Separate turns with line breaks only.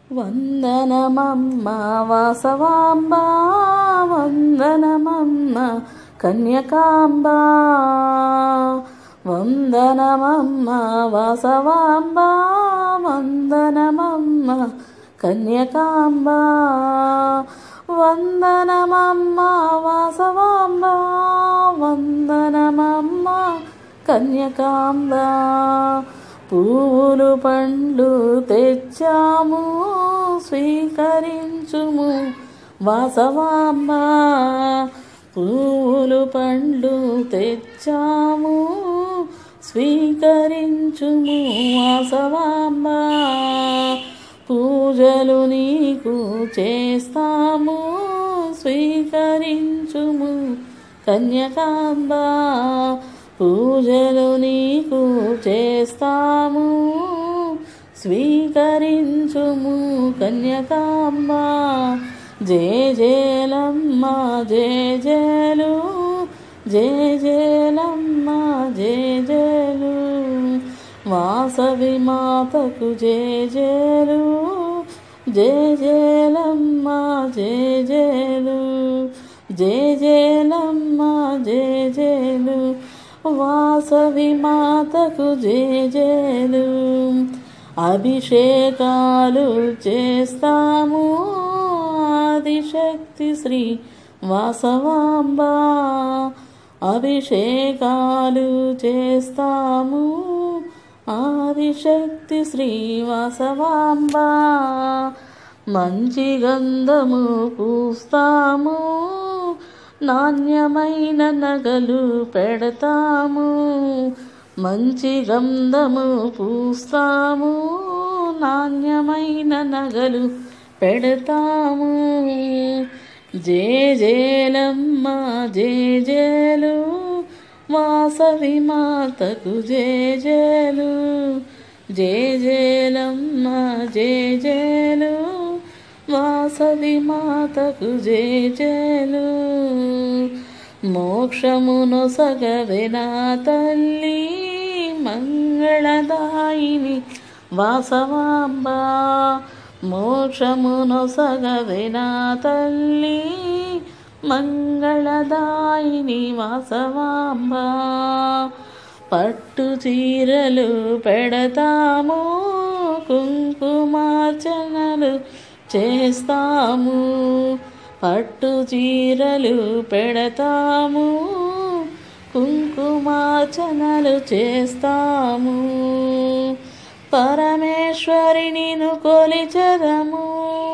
వందనమమ్మ వాసవాంబ వందనమమ్మ కన్యకాంబ వందనమమ్మ వాసవాంబ వందనమమ్మ కన్యకాంబ వందనమమ్మ వాసవాంబ వందనమమ్మ కన్యకాంబ పూలు పండ్లు తెచ్చాము స్వీకరించుము వాసవాంబ పూలు పండ్లు తెచ్చాము స్వీకరించుము వాసవాంబ పూజలు నీకు చేస్తాము స్వీకరించుము కన్యకాంబ పూజలు నీకు చేస్తాము స్వీకరించుము కన్యకాంబ జయ జయలమ్మ జయ జయలు జయ జయలమ్మ జయ జయలు వాసవి మాతకు జయ జయలు జయ జయలమ్మ జయ జయలు జయ జయలమ్మ జయ జయలు వాసవి మాతకు జయ జయలు అభిషేకాలు చేస్తాము ఆదిశక్తి శ్రీ వాసవాంబ అభిషేకాలు చేస్తాము ఆదిశక్తి శ్రీ వాసవాంబ మంచి గంధము పూస్తాము నాణ్యమైన నగలు పెడతాము మంచి గంధము పూస్తాము నాణ్యమైన నగలు పెడతాము జయ జయలమ్మ జయ జయలు వాసవి మాతకు జయ జయలు జయ జయలమ్మ జయ జయలు వాసవి మాతకు జయ జయలు మోక్షమును సగవెనా తల్లి మంగళదాయిని వాసవాంబ మోక్షమును సగవెనా తల్లి మంగళదాయిని వాసవాంబ పట్టు చీరలు పెడతాము కుంకుమార్చనలు చేస్తాము పట్టు చీరలు పెడతాము కుంకుమార్చనలు చేస్తాము పరమేశ్వరినిను కొలిచదము